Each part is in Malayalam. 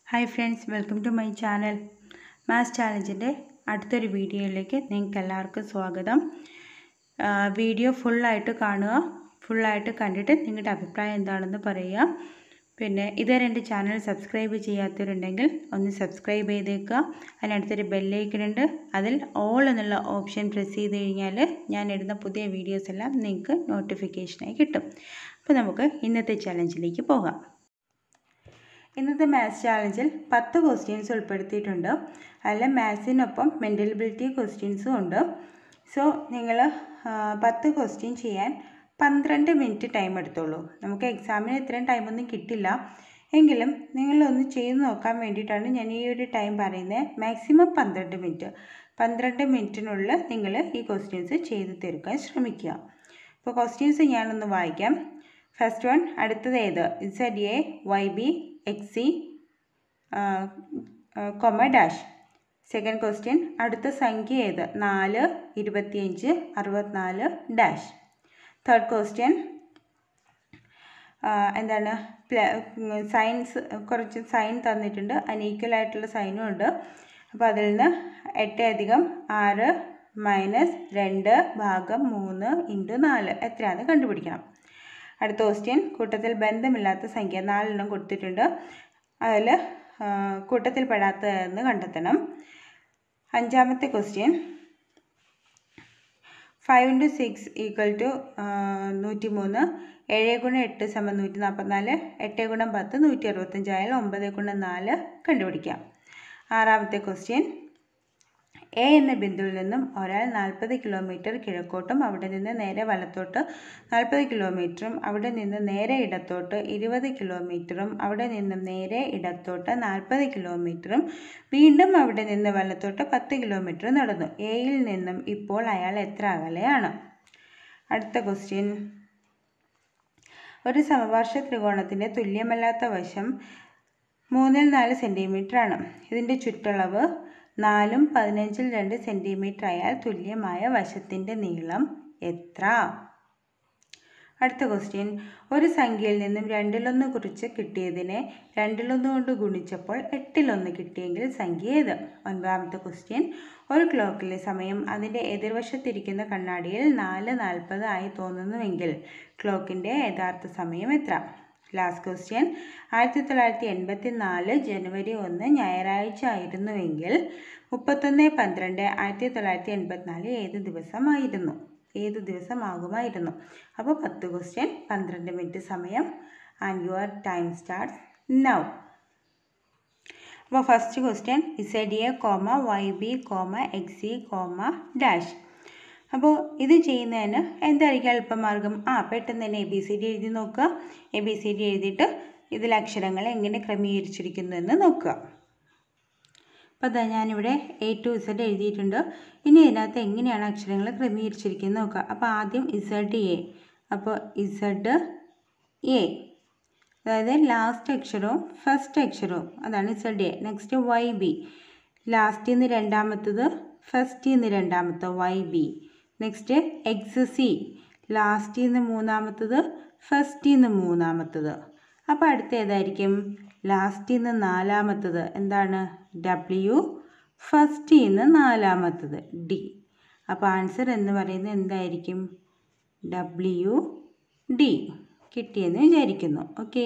Hi friends welcome to my channel maths ചാലഞ്ചിൻ്റെ അടുത്തൊരു വീഡിയോയിലേക്ക് നിങ്ങൾക്ക് എല്ലാവർക്കും സ്വാഗതം ആ, വീഡിയോ ഫുള്ളായിട്ട് കാണുക ഫുള്ളായിട്ട് കണ്ടിട്ട് നിങ്ങളുടെ അഭിപ്രായം എന്താണെന്ന് പറയുക പിന്നെ ഇതുവരെ എൻ്റെ ചാനൽ സബ്സ്ക്രൈബ് ചെയ്യാത്തവരുണ്ടെങ്കിൽ ഒന്ന് സബ്സ്ക്രൈബ് ചെയ്തേക്കുക അതിനടുത്തൊരു ബെല്ലൈക്കൺ ഉണ്ട് അതിൽ ഓൾ എന്നുള്ള ഓപ്ഷൻ പ്രസ് ചെയ്ത് കഴിഞ്ഞാൽ ഞാൻ ഇടുന്ന പുതിയ വീഡിയോസ് എല്ലാം നിങ്ങൾക്ക് നോട്ടിഫിക്കേഷനായി കിട്ടും അപ്പോൾ നമുക്ക് ഇന്നത്തെ ചലഞ്ചിലേക്ക് പോകാം ഇന്നത്തെ മാത്സ് ചാലഞ്ചിൽ പത്ത് ക്വസ്റ്റ്യൻസ് ഉൾപ്പെടുത്തിയിട്ടുണ്ട് അതിൽ മാത്സിനൊപ്പം മെൻ്റൽ എബിലിറ്റി ക്വസ്റ്റ്യൻസും ഉണ്ട് സോ നിങ്ങൾ പത്ത് ക്വസ്റ്റ്യൻ ചെയ്യാൻ പന്ത്രണ്ട് മിനിറ്റ് ടൈം എടുത്തോളൂ നമുക്ക് എക്സാമിന് ഇത്രയും ടൈമൊന്നും കിട്ടില്ല എങ്കിലും നിങ്ങളൊന്ന് ചെയ്ത് നോക്കാൻ വേണ്ടിയിട്ടാണ് ഞാൻ ഈ ഒരു ടൈം പറയുന്നത് മാക്സിമം പന്ത്രണ്ട് മിനിറ്റ് പന്ത്രണ്ട് മിനിറ്റിനുള്ളിൽ നിങ്ങൾ ഈ ക്വസ്റ്റ്യൻസ് ചെയ്ത് തീർക്കാൻ ശ്രമിക്കുക അപ്പോൾ ക്വസ്റ്റ്യൻസ് ഞാനൊന്ന് വായിക്കാം ഫസ്റ്റ് വൺ അടുത്തത് ഏത് Z A Y B X C comma dash second question അടുത്ത സംഖ്യ ഏത് നാല് ഇരുപത്തിയഞ്ച് അറുപത്തിനാല് ഡാഷ് തേർഡ് ക്വസ്റ്റ്യൻ എന്താണ് സയൻസ് കുറച്ച് സൈൻ തന്നിട്ടുണ്ട് അനീക്വൽ ആയിട്ടുള്ള സൈനും ഉണ്ട് അപ്പോൾ അതിൽ നിന്ന് എട്ട് അധികം ആറ് മൈനസ് രണ്ട് ഭാഗം മൂന്ന് ഇൻറ്റു നാല് എത്രയാണെന്ന് കണ്ടുപിടിക്കണം അടുത്ത ക്വസ്റ്റ്യൻ കൂട്ടത്തിൽ ബന്ധമില്ലാത്ത സംഖ്യ നാലെണ്ണം കൊടുത്തിട്ടുണ്ട് അതിൽ കൂട്ടത്തിൽ പെടാത്തതെന്ന് കണ്ടെത്തണം അഞ്ചാമത്തെ question five into six equal to നൂറ്റി മൂന്ന് ഏഴ് ഗുണം എട്ട് സമം നൂറ്റി നാൽപ്പത്തിനാല് എട്ട് ഗുണം പത്ത് നൂറ്റി അറുപത്തഞ്ചായാലും ഒമ്പത് ഗുണം നാല് കണ്ടുപിടിക്കാം ആറാമത്തെ ക്വസ്റ്റ്യൻ എ എന്ന ബിന്ദുവിൽ നിന്നും ഒരാൾ നാൽപ്പത് കിലോമീറ്റർ കിഴക്കോട്ടും അവിടെ നിന്ന് നേരെ വലത്തോട്ട് നാൽപ്പത് കിലോമീറ്ററും അവിടെ നിന്ന് നേരെ ഇടത്തോട്ട് ഇരുപത് കിലോമീറ്ററും അവിടെ നിന്നും നേരെ ഇടത്തോട്ട് നാൽപ്പത് കിലോമീറ്ററും വീണ്ടും അവിടെ നിന്ന് വലത്തോട്ട് പത്ത് കിലോമീറ്റർ നടന്നു എയിൽ നിന്നും ഇപ്പോൾ അയാൾ എത്ര അകലെയാണ് അടുത്ത ക്വസ്റ്റ്യൻ ഒരു സമപാർശ്വ ത്രികോണത്തിൻ്റെ തുല്യമല്ലാത്ത വശം മൂന്നിൽ നാല് സെൻറ്റിമീറ്റർ ആണ് ഇതിൻ്റെ ചുറ്റളവ് നാലും പതിനഞ്ചിൽ രണ്ട് സെൻറ്റിമീറ്റർ ആയാൽ തുല്യമായ വശത്തിൻ്റെ നീളം എത്ര അടുത്ത ക്വസ്റ്റ്യൻ ഒരു സംഖ്യയിൽ നിന്നും രണ്ടിലൊന്ന് കുറിച്ച് കിട്ടിയതിനെ രണ്ടിലൊന്ന് കൊണ്ട് ഗുണിച്ചപ്പോൾ എട്ടിലൊന്ന് കിട്ടിയെങ്കിൽ സംഖ്യ ഏത് ഒൻപതാമത്തെ ക്വസ്റ്റ്യൻ ഒരു ക്ലോക്കിലെ സമയം അതിൻ്റെ എതിർവശത്തിരിക്കുന്ന കണ്ണാടിയിൽ നാല് നാൽപ്പത് ആയി തോന്നുന്നുവെങ്കിൽ ക്ലോക്കിൻ്റെ യഥാർത്ഥ സമയം എത്ര ലാസ്റ്റ് ക്വസ്റ്റ്യൻ ആയിരത്തി തൊള്ളായിരത്തി എൺപത്തി നാല് ജനുവരി ഒന്ന് ഞായറാഴ്ച ആയിരുന്നുവെങ്കിൽ മുപ്പത്തൊന്ന് പന്ത്രണ്ട് ആയിരത്തി തൊള്ളായിരത്തി എൺപത്തിനാല് ഏത് ദിവസമായിരുന്നു ഏത് ദിവസമാകുമായിരുന്നു അപ്പോൾ പത്ത് ക്വസ്റ്റ്യൻ പന്ത്രണ്ട് മിനിറ്റ് സമയം and your time starts now അപ്പോൾ first question Z A comma Y B comma X C comma dash അപ്പോൾ ഇത് ചെയ്യുന്നതിന് എന്തായിരിക്കും എളുപ്പമാർഗം ആ പെട്ടെന്ന് തന്നെ എ ബി സി ഡി എഴുതി നോക്കുക എ ബി സി ഡി എഴുതിയിട്ട് ഇതിൽ അക്ഷരങ്ങൾ എങ്ങനെ ക്രമീകരിച്ചിരിക്കുന്നു എന്ന് നോക്കുക അപ്പോൾ അതാ ഞാനിവിടെ എ ടു ഇസഡ് എഴുതിയിട്ടുണ്ട് ഇനി ഇതിനകത്ത് എങ്ങനെയാണ് അക്ഷരങ്ങൾ ക്രമീകരിച്ചിരിക്കുന്നത് നോക്കുക അപ്പോൾ ആദ്യം ഇസഡ് എ അപ്പോൾ ഇസഡ് എ അതായത് ലാസ്റ്റ് അക്ഷരവും ഫസ്റ്റ് അക്ഷരവും അതാണ് Z A next Y B ലാസ്റ്റിൽ നിന്ന് രണ്ടാമത്തത് ഫസ്റ്റിൽ നിന്ന് രണ്ടാമത്തെ Y B next X C ലാസ്റ്റിൽ നിന്ന് മൂന്നാമത്തത് ഫസ്റ്റിൽ നിന്ന് മൂന്നാമത്തത് അപ്പോൾ അടുത്ത ഏതായിരിക്കും ലാസ്റ്റിൽ നിന്ന് നാലാമത്തത് എന്താണ് ഡബ്ല്യു ഫസ്റ്റിൽ നിന്ന് നാലാമത്തത് ഡി അപ്പോൾ ആൻസർ എന്ന് പറയുന്നത് എന്തായിരിക്കും ഡബ്ല്യു ഡി കിട്ടിയെന്ന് വിചാരിക്കുന്നു ഓക്കെ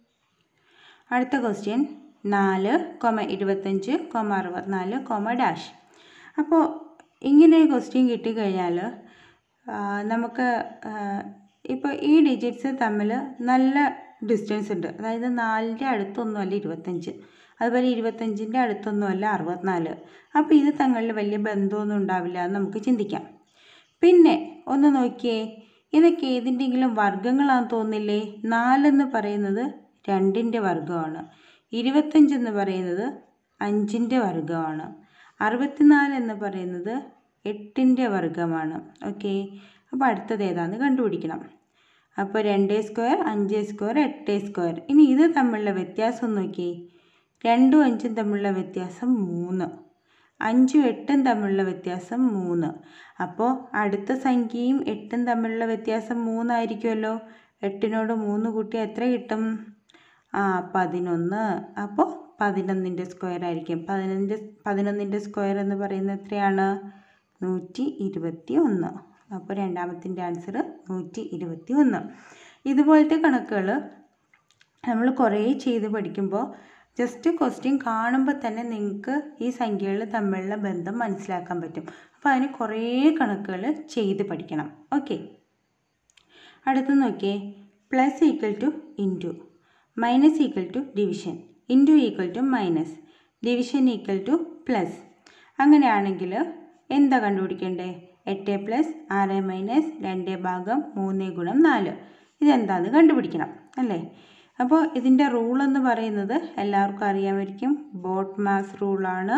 അടുത്ത ക്വസ്റ്റ്യൻ നാല് കൊമ ഇരുപത്തഞ്ച് കൊമ അറുപത്തിനാല് കൊമ ഡാഷ് അപ്പോൾ ഇങ്ങനെ ക്വസ്റ്റ്യൻ കിട്ടിക്കഴിഞ്ഞാൽ നമുക്ക് ഇപ്പോൾ ഈ ഡിജിറ്റ്സ് തമ്മിൽ നല്ല ഡിസ്റ്റൻസ് ഉണ്ട് അതായത് നാലിൻ്റെ അടുത്തൊന്നുമല്ല ഇരുപത്തഞ്ച് അതുപോലെ ഇരുപത്തഞ്ചിൻ്റെ അടുത്തൊന്നുമല്ല അറുപത്തിനാല് അപ്പോൾ ഇത് തങ്ങളിൽ വലിയ ബന്ധമൊന്നും ഉണ്ടാവില്ല എന്ന് നമുക്ക് ചിന്തിക്കാം പിന്നെ ഒന്ന് നോക്കിയേ ഇതൊക്കെ ഏതിൻ്റെങ്കിലും വർഗ്ഗങ്ങളാണെന്ന് തോന്നില്ലേ നാലെന്ന് പറയുന്നത് രണ്ടിൻ്റെ വർഗ്ഗമാണ് ഇരുപത്തഞ്ചെന്ന് പറയുന്നത് അഞ്ചിൻ്റെ വർഗ്ഗമാണ് അറുപത്തിനാല് എന്ന് പറയുന്നത് എട്ടിൻ്റെ വർഗ്ഗമാണ് ഓക്കെ അപ്പോൾ അടുത്തത് ഏതാണെന്ന് കണ്ടുപിടിക്കണം അപ്പോൾ രണ്ട് സ്ക്വയർ അഞ്ച് സ്ക്വയർ എട്ട് സ്ക്വയർ ഇനി ഇത് തമ്മിലുള്ള വ്യത്യാസം നോക്കി രണ്ടും അഞ്ചും തമ്മിലുള്ള വ്യത്യാസം മൂന്ന് അഞ്ചും എട്ടും തമ്മിലുള്ള വ്യത്യാസം മൂന്ന് അപ്പോൾ അടുത്ത സംഖ്യയും എട്ടും തമ്മിലുള്ള വ്യത്യാസം മൂന്നായിരിക്കുമല്ലോ എട്ടിനോട് മൂന്ന് കൂട്ടി എത്ര കിട്ടും ആ പതിനൊന്ന് അപ്പോൾ പതിനൊന്നിൻ്റെ സ്ക്വയർ ആയിരിക്കും പതിനൊന്നിൻ്റെ പതിനൊന്നിൻ്റെ സ്ക്വയർ എന്ന് പറയുന്നത് എത്രയാണ് നൂറ്റി ഇരുപത്തി ഒന്ന് അപ്പോൾ രണ്ടാമത്തിൻ്റെ ആൻസർ നൂറ്റി ഇരുപത്തി ഒന്ന് ഇതുപോലത്തെ കണക്കുകൾ നമ്മൾ കുറേ ചെയ്ത് പഠിക്കുമ്പോൾ ജസ്റ്റ് ക്വസ്റ്റ്യൻ കാണുമ്പോൾ തന്നെ നിങ്ങൾക്ക് ഈ സംഖ്യകൾ തമ്മിലുള്ള ബന്ധം മനസ്സിലാക്കാൻ പറ്റും അപ്പോൾ അതിന് കുറേ കണക്കുകൾ ചെയ്ത് പഠിക്കണം ഓക്കെ അടുത്ത് നോക്കിയേ plus equal to into minus equal to division into equal to minus division equal to plus അങ്ങനെയാണെങ്കിൽ എന്താ കണ്ടുപിടിക്കേണ്ടേ എട്ട് പ്ലസ് ആറ് മൈനസ് രണ്ട് ഭാഗം മൂന്ന് ഗുണം നാല് ഇതെന്താന്ന് കണ്ടുപിടിക്കണം അല്ലേ അപ്പോൾ ഇതിൻ്റെ റൂൾ എന്ന് പറയുന്നത് എല്ലാവർക്കും അറിയാമായിരിക്കും ബോട്ട് മാസ് റൂളാണ്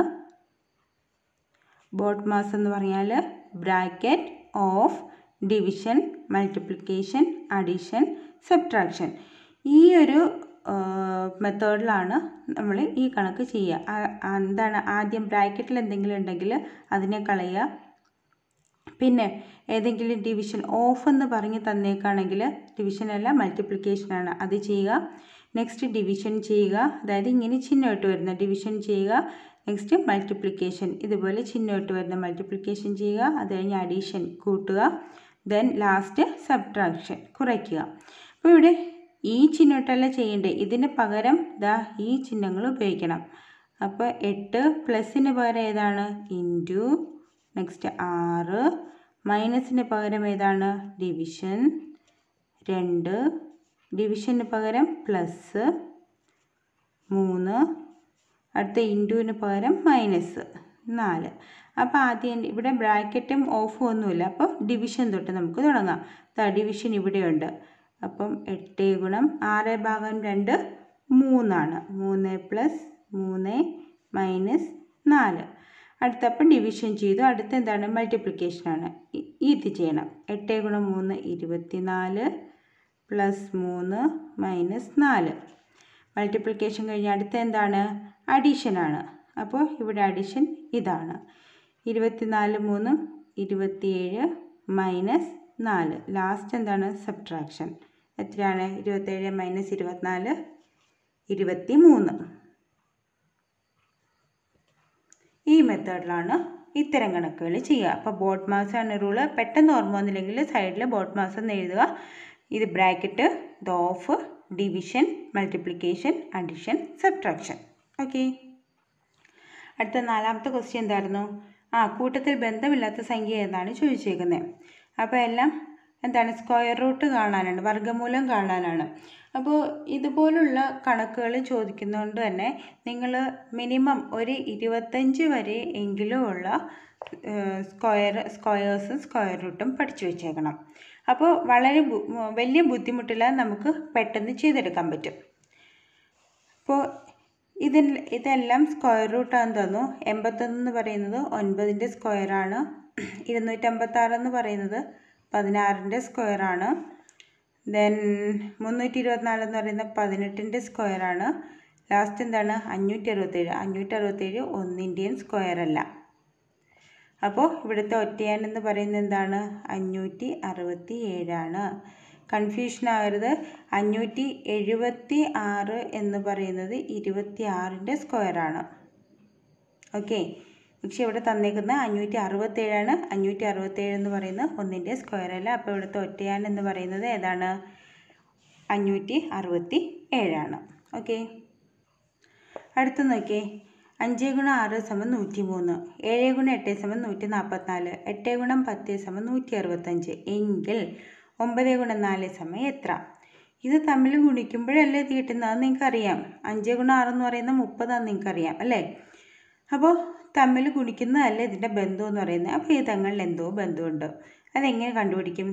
ബോട്ട് മാസ് എന്ന് പറഞ്ഞാൽ bracket of division multiplication addition subtraction ഈ ഒരു മെത്തേഡിലാണ് നമ്മൾ ഈ കണക്ക് ചെയ്യുക എന്താണ് ആദ്യം ബ്രാക്കറ്റിൽ എന്തെങ്കിലും ഉണ്ടെങ്കിൽ അതിനെ കളയുക പിന്നെ ഏതെങ്കിലും ഡിവിഷൻ ഓഫ് എന്ന് പറഞ്ഞ് തന്നേക്കാണെങ്കിൽ ഡിവിഷൻ അല്ല മൾട്ടിപ്ലിക്കേഷനാണ് അത് ചെയ്യുക നെക്സ്റ്റ് ഡിവിഷൻ ചെയ്യുക അതായത് ഇങ്ങനെ ചിഹ്നമായിട്ട് വരുന്ന ഡിവിഷൻ ചെയ്യുക നെക്സ്റ്റ് മൾട്ടിപ്ലിക്കേഷൻ ഇതുപോലെ ചിഹ്നമായിട്ട് വരുന്ന മൾട്ടിപ്ലിക്കേഷൻ ചെയ്യുക അത് കഴിഞ്ഞ് അഡീഷൻ കൂട്ടുക ദെൻ ലാസ്റ്റ് സബ്ട്രാക്ഷൻ കുറയ്ക്കുക അപ്പോൾ ഇവിടെ ഈ ചിഹ്നമായിട്ടല്ല ചെയ്യേണ്ടത് ഇതിന് പകരം ദാ ഈ ചിഹ്നങ്ങൾ ഉപയോഗിക്കണം അപ്പോൾ എട്ട് പ്ലസിന് പകരം ഏതാണ് ഇൻറ്റു നെക്സ്റ്റ് ആറ് മൈനസിന് പകരം ഏതാണ് ഡിവിഷൻ രണ്ട് ഡിവിഷന് പകരം പ്ലസ് മൂന്ന് അടുത്ത ഇൻറ്റുവിന് പകരം മൈനസ് നാല് അപ്പോൾ ആദ്യം ഇവിടെ ബ്രാക്കറ്റും ഓഫും ഒന്നുമില്ല അപ്പോൾ ഡിവിഷൻ തൊട്ട് നമുക്ക് തുടങ്ങാം ഡിവിഷൻ ഇവിടെയുണ്ട് അപ്പം എട്ട് ഗുണം ആറ് ഭാഗം രണ്ട് മൂന്നാണ് മൂന്ന് പ്ലസ് മൂന്ന് മൈനസ് നാല് അടുത്തപ്പം ഡിവിഷൻ ചെയ്തു അടുത്ത എന്താണ് മൾട്ടിപ്ലിക്കേഷനാണ് ഇത് ചെയ്യണം എട്ട് ഗുണം മൂന്ന് ഇരുപത്തി നാല് പ്ലസ് മൂന്ന് മൈനസ് നാല് മൾട്ടിപ്ലിക്കേഷൻ കഴിഞ്ഞ് അടുത്ത എന്താണ് അഡീഷനാണ് അപ്പോൾ ഇവിടെ അഡീഷൻ ഇതാണ് ഇരുപത്തിനാല് മൂന്നും ഇരുപത്തിയേഴ് മൈനസ് നാല് ലാസ്റ്റ് എന്താണ് സബ്ട്രാക്ഷൻ എത്രയാണ് ഇരുപത്തേഴ് മൈനസ് ഇരുപത്തിനാല് ഇരുപത്തി മൂന്ന് ഈ മെത്തേഡിലാണ് ഇത്തരം കണക്കുകൾ ചെയ്യുക അപ്പോൾ ബോട്ട് മാസ് ആണ് റൂള് പെട്ടെന്ന് ഓർമ്മ വന്നില്ലെങ്കിൽ സൈഡിൽ ബോട്ട് മാസ് എന്ന് എഴുതുക ഇത് bracket the of division multiplication addition subtraction okay അടുത്ത നാലാമത്തെ ക്വസ്റ്റ്യൻ എന്തായിരുന്നു ആ കൂട്ടത്തിൽ ബന്ധമില്ലാത്ത സംഖ്യ എന്നാണ് ചോദിച്ചേക്കുന്നത് അപ്പോൾ എല്ലാം എന്താണ് സ്ക്വയർ റൂട്ട് കാണാനാണ് വർഗ്ഗമൂലം കാണാനാണ് അപ്പോൾ ഇതുപോലുള്ള കണക്കുകൾ ചോദിക്കുന്നതുകൊണ്ട് തന്നെ നിങ്ങൾ മിനിമം ഒരു ഇരുപത്തഞ്ച് വരെ എങ്കിലും ഉള്ള സ്ക്വയർ സ്ക്വയേഴ്സും സ്ക്വയർ റൂട്ടും പഠിച്ചു വെച്ചേക്കണം അപ്പോൾ വളരെ വലിയ ബുദ്ധിമുട്ടില്ലാതെ നമുക്ക് പെട്ടെന്ന് ചെയ്തെടുക്കാൻ പറ്റും അപ്പോൾ ഇതിൽ ഇതെല്ലാം സ്ക്വയർ റൂട്ടാന്ന് തന്നു എൺപത്തൊന്ന് എന്ന് പറയുന്നത് ഒൻപതിൻ്റെ സ്ക്വയറാണ് ഇരുന്നൂറ്റമ്പത്താറ് എന്ന് പറയുന്നത് പതിനാറിൻ്റെ സ്ക്വയറാണ് ദെൻ മുന്നൂറ്റി ഇരുപത്തിനാല് എന്ന് പറയുന്നത് പതിനെട്ടിൻ്റെ സ്ക്വയറാണ് ലാസ്റ്റ് എന്താണ് അഞ്ഞൂറ്റി അറുപത്തേഴ് അഞ്ഞൂറ്റി അറുപത്തേഴ് ഒന്നിൻ്റെയും സ്ക്വയർ അല്ല അപ്പോൾ ഇവിടുത്തെ ഒറ്റയാൻ എന്ന് പറയുന്നത് എന്താണ് അഞ്ഞൂറ്റി അറുപത്തി ഏഴാണ് കൺഫ്യൂഷൻ ആകരുത് അഞ്ഞൂറ്റി എഴുപത്തി ആറ് എന്ന് പറയുന്നത് ഇരുപത്തി ആറിൻ്റെ സ്ക്വയറാണ് ഓക്കെ പക്ഷെ ഇവിടെ തന്നേക്കുന്ന അഞ്ഞൂറ്റി അറുപത്തേഴാണ് അഞ്ഞൂറ്റി അറുപത്തേഴ് എന്ന് പറയുന്നത് ഒന്നിൻ്റെ സ്ക്വയർ അല്ല അപ്പോൾ ഇവിടുത്തെ ഒറ്റയാൻ എന്ന് പറയുന്നത് ഏതാണ് അഞ്ഞൂറ്റി അറുപത്തി ഏഴാണ് ഓക്കെ അടുത്ത് നോക്കിയേ അഞ്ച് ഗുണം ആറ് സമം നൂറ്റി മൂന്ന് ഏഴ് ഗുണം എട്ട് സമം നൂറ്റി നാൽപ്പത്തിനാല് എട്ട് ഗുണം പത്ത് സമം നൂറ്റി അറുപത്തഞ്ച് എങ്കിൽ ഒമ്പത് ഗുണം നാല് സമം എത്ര ഇത് തമ്മിൽ ഗുണിക്കുമ്പോഴല്ലേ ഇത് കിട്ടുന്നത് നിങ്ങൾക്കറിയാം അഞ്ച് ഗുണം ആറ് എന്ന് പറയുന്നത് മുപ്പതാന്ന് നിങ്ങൾക്കറിയാം അല്ലേ അപ്പോൾ തമ്മിൽ ഗുണിക്കുന്നതല്ല ഇതിൻ്റെ ബന്ധം എന്ന് പറയുന്നത് അപ്പോൾ ഈ തങ്ങളിൽ എന്തോ ബന്ധമുണ്ട് അതെങ്ങനെ കണ്ടുപിടിക്കും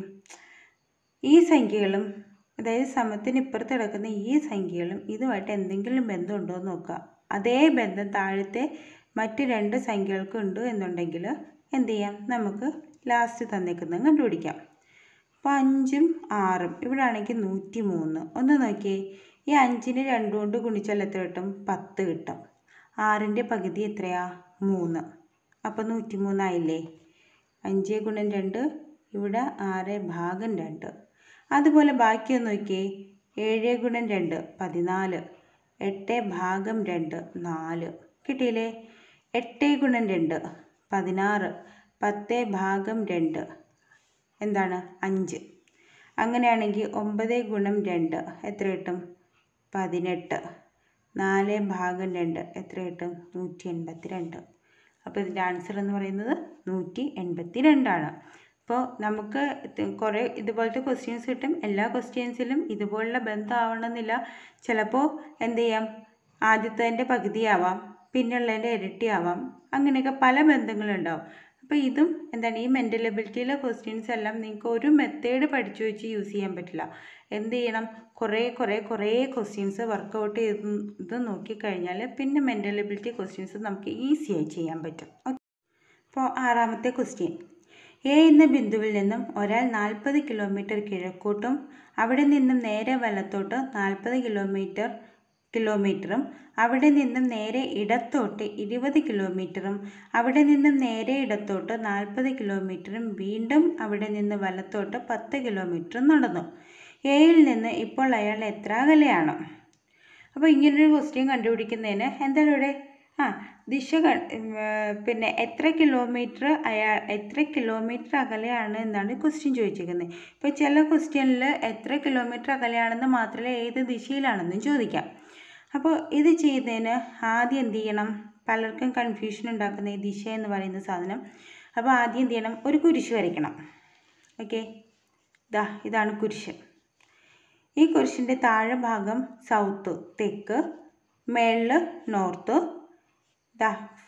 ഈ സംഖ്യകളും അതായത് സമത്തിന് ഇപ്പുറത്ത് കിടക്കുന്ന ഈ സംഖ്യകളും ഇതുമായിട്ട് എന്തെങ്കിലും ബന്ധമുണ്ടോ എന്ന് നോക്കുക അതേ ബന്ധം താഴത്തെ മറ്റ് രണ്ട് സംഖ്യകൾക്കും ഉണ്ട് എന്നുണ്ടെങ്കിൽ എന്ത് ചെയ്യാം നമുക്ക് ലാസ്റ്റ് തന്നേക്കുന്നത് കണ്ടുപിടിക്കാം അപ്പോൾ അഞ്ചും ആറും ഇവിടെ ആണെങ്കിൽ നൂറ്റി മൂന്ന് ഒന്ന് നോക്കിയേ ഈ അഞ്ചിന് രണ്ട് കൊണ്ട് ഗുണിച്ചാൽ എത്ര കിട്ടും പത്ത് കിട്ടും ആറിൻ്റെ പകുതി എത്രയാ മൂന്ന് അപ്പോൾ നൂറ്റി മൂന്നായില്ലേ അഞ്ച് ഗുണം രണ്ട് ഇവിടെ ആറ് ഭാഗം രണ്ട് അതുപോലെ ബാക്കി ഒന്ന് നോക്കിയേ ഏഴ് ഗുണം രണ്ട് പതിനാല് എട്ട് ഭാഗം രണ്ട് നാല് കിട്ടിയില്ലേ എട്ട് ഗുണം രണ്ട് പതിനാറ് പത്ത് ഭാഗം രണ്ട് എന്താണ് അഞ്ച് അങ്ങനെയാണെങ്കിൽ ഒമ്പത് ഗുണം രണ്ട് എത്ര കിട്ടും പതിനെട്ട് നാല് ഭാഗം രണ്ട് എത്ര കിട്ടും നൂറ്റി എൺപത്തി രണ്ട് അപ്പോൾ ഇതിൻ്റെ ആൻസർ എന്ന് പറയുന്നത് നൂറ്റി എൺപത്തി രണ്ടാണ് അപ്പോൾ നമുക്ക് ഇത് കുറേ ഇതുപോലത്തെ ക്വസ്റ്റ്യൻസ് കിട്ടും എല്ലാ ക്വസ്റ്റ്യൻസിലും ഇതുപോലുള്ള ബന്ധമാവണമെന്നില്ല ചിലപ്പോൾ എന്ത് ചെയ്യാം ആദ്യത്തതിൻ്റെ പകുതിയാവാം പിന്നുള്ളതിൻ്റെ ഇരട്ടിയാവാം അങ്ങനെയൊക്കെ പല ബന്ധങ്ങളുണ്ടാവും അപ്പോൾ ഇതും എന്താണ് ഈ മെൻ്റൽ എബിലിറ്റിയിലെ ക്വസ്റ്റ്യൻസ് എല്ലാം നിങ്ങൾക്ക് ഒരു മെത്തേഡ് പഠിച്ചു വെച്ച് യൂസ് ചെയ്യാൻ പറ്റില്ല എന്ത് ചെയ്യണം കുറേ കുറേ കുറേ ക്വസ്റ്റ്യൻസ് വർക്കൗട്ട് ചെയ്ത് ഇത് നോക്കിക്കഴിഞ്ഞാൽ പിന്നെ മെൻ്റൽ എബിലിറ്റി ക്വസ്റ്റ്യൻസ് നമുക്ക് ഈസിയായി ചെയ്യാൻ പറ്റും അപ്പോൾ ആറാമത്തെ ക്വസ്റ്റ്യൻ എ എന്ന ബിന്ദുവിൽ നിന്നും ഒരാൾ നാൽപ്പത് കിലോമീറ്റർ കിഴക്കോട്ടും അവിടെ നിന്നും നേരെ വലത്തോട്ട് നാൽപ്പത് കിലോമീറ്റർ കിലോമീറ്ററും അവിടെ നിന്നും നേരെ ഇടത്തോട്ട് ഇരുപത് കിലോമീറ്ററും അവിടെ നിന്നും നേരെ ഇടത്തോട്ട് നാൽപ്പത് കിലോമീറ്ററും വീണ്ടും അവിടെ നിന്ന് വലത്തോട്ട് പത്ത് കിലോമീറ്ററും നടന്നു എയിൽ നിന്ന് ഇപ്പോൾ അയാൾ എത്ര അകലെയാണ് അപ്പോൾ ഇങ്ങനൊരു ക്വസ്റ്റ്യൻ കണ്ടുപിടിക്കുന്നതിന് എന്താണ് ഇവിടെ ആ ദിശ ക- ഉം, ആ, പിന്നെ എത്ര കിലോമീറ്റർ അയാൾ എത്ര കിലോമീറ്റർ അകലെയാണ് എന്നാണ് ക്വസ്റ്റ്യൻ ചോദിച്ചിരിക്കുന്നത് ഇപ്പോൾ ചില ക്വസ്റ്റ്യനിൽ എത്ര കിലോമീറ്റർ അകലെയാണെന്ന് മാത്രമല്ല ഏത് ദിശയിലാണെന്നും ചോദിക്കാം അപ്പോൾ ഇത് ചെയ്യുന്നതിന് ആദ്യം എന്ത് ചെയ്യണം പലർക്കും കൺഫ്യൂഷൻ ഉണ്ടാക്കുന്ന ഈ ദിശ എന്ന് പറയുന്ന സാധനം അപ്പോൾ ആദ്യം എന്ത് ചെയ്യണം ഒരു കുരിശ് വരയ്ക്കണം ഓക്കെ ദാ ഇതാണ് കുരിശ് ഈ കുരിശിൻ്റെ താഴെ ഭാഗം സൗത്ത് തെക്ക് മേളിൽ നോർത്ത് ദാ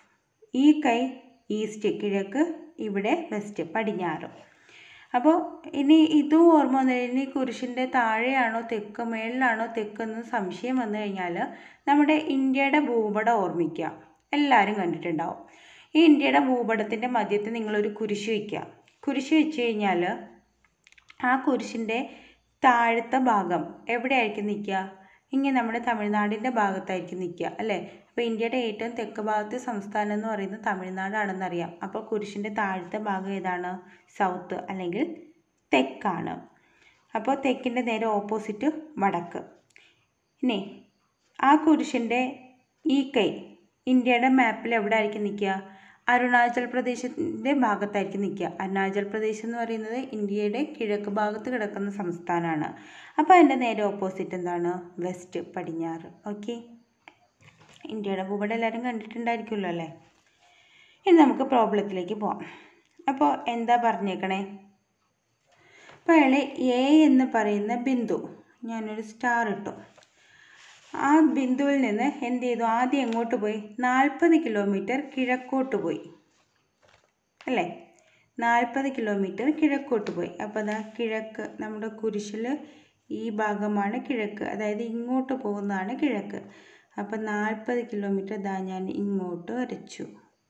ഈ കൈ ഈസ്റ്റ് കിഴക്ക് ഇവിടെ വെസ്റ്റ് പടിഞ്ഞാറ് അപ്പോൾ ഇനി ഇതും ഓർമ്മ വന്നു കഴിഞ്ഞാൽ ഈ കുരിശിൻ്റെ താഴെയാണോ തെക്ക് മേളിലാണോ തെക്കെന്ന് സംശയം വന്നു കഴിഞ്ഞാൽ നമ്മുടെ ഇന്ത്യയുടെ ഭൂപടം ഓർമ്മിക്കുക എല്ലാവരും കണ്ടിട്ടുണ്ടാവും ഈ ഇന്ത്യയുടെ ഭൂപടത്തിൻ്റെ മധ്യത്തിൽ നിങ്ങളൊരു കുരിശ് വയ്ക്കുക കുരിശ് വെച്ച് കഴിഞ്ഞാൽ ആ കുരിശിൻ്റെ താഴത്തെ ഭാഗം എവിടെയായിരിക്കും നിൽക്കുക ഇങ്ങനെ നമ്മുടെ തമിഴ്നാടിൻ്റെ ഭാഗത്തായിരിക്കും നിൽക്കുക അല്ലേ അപ്പോൾ ഇന്ത്യയുടെ ഏറ്റവും തെക്ക് ഭാഗത്തെ സംസ്ഥാനം എന്ന് പറയുന്നത് തമിഴ്നാടാണെന്നറിയാം അപ്പോൾ കുരിശിൻ്റെ താഴത്തെ ഭാഗം ഏതാണ് സൗത്ത് അല്ലെങ്കിൽ തെക്കാണ് അപ്പോൾ തെക്കിൻ്റെ നേരെ ഓപ്പോസിറ്റ് വടക്ക് ഇനി ആ കുരിശിൻ്റെ ഈ കൈ ഇന്ത്യയുടെ മാപ്പിൽ എവിടെ ആയിരിക്കും നിൽക്കുക അരുണാചൽ പ്രദേശിൻ്റെ ഭാഗത്തായിരിക്കും നിൽക്കുക അരുണാചൽ പ്രദേശ് എന്ന് പറയുന്നത് ഇന്ത്യയുടെ കിഴക്ക് ഭാഗത്ത് കിടക്കുന്ന സംസ്ഥാനമാണ് അപ്പോൾ അതിൻ്റെ നേരെ ഓപ്പോസിറ്റ് എന്താണ് വെസ്റ്റ് പടിഞ്ഞാറ് ഓക്കെ ഇന്ത്യയുടെ ഭൂപടം എല്ലാവരും കണ്ടിട്ടുണ്ടായിരിക്കുമല്ലോ അല്ലേ ഇനി നമുക്ക് പ്രോബ്ലത്തിലേക്ക് പോവാം അപ്പോൾ എന്താ പറഞ്ഞേക്കണേ അപ്പോൾ അയാൾ എ എന്ന് പറയുന്ന ബിന്ദു ഞാനൊരു സ്റ്റാർ ഇട്ടു ആ ബിന്ദുവിൽ നിന്ന് എന്ത് ചെയ്തു ആദ്യം എങ്ങോട്ട് പോയി നാൽപ്പത് കിലോമീറ്റർ കിഴക്കോട്ട് പോയി അല്ലേ നാൽപ്പത് കിലോമീറ്റർ കിഴക്കോട്ട് പോയി അപ്പോൾ അതാ കിഴക്ക് നമ്മുടെ കുരിശിൽ ഈ ഭാഗമാണ് കിഴക്ക് അതായത് ഇങ്ങോട്ട് പോകുന്നതാണ് കിഴക്ക് അപ്പോൾ നാൽപ്പത് കിലോമീറ്റർ ദാ ഞാൻ ഇങ്ങോട്ട് വരച്ചു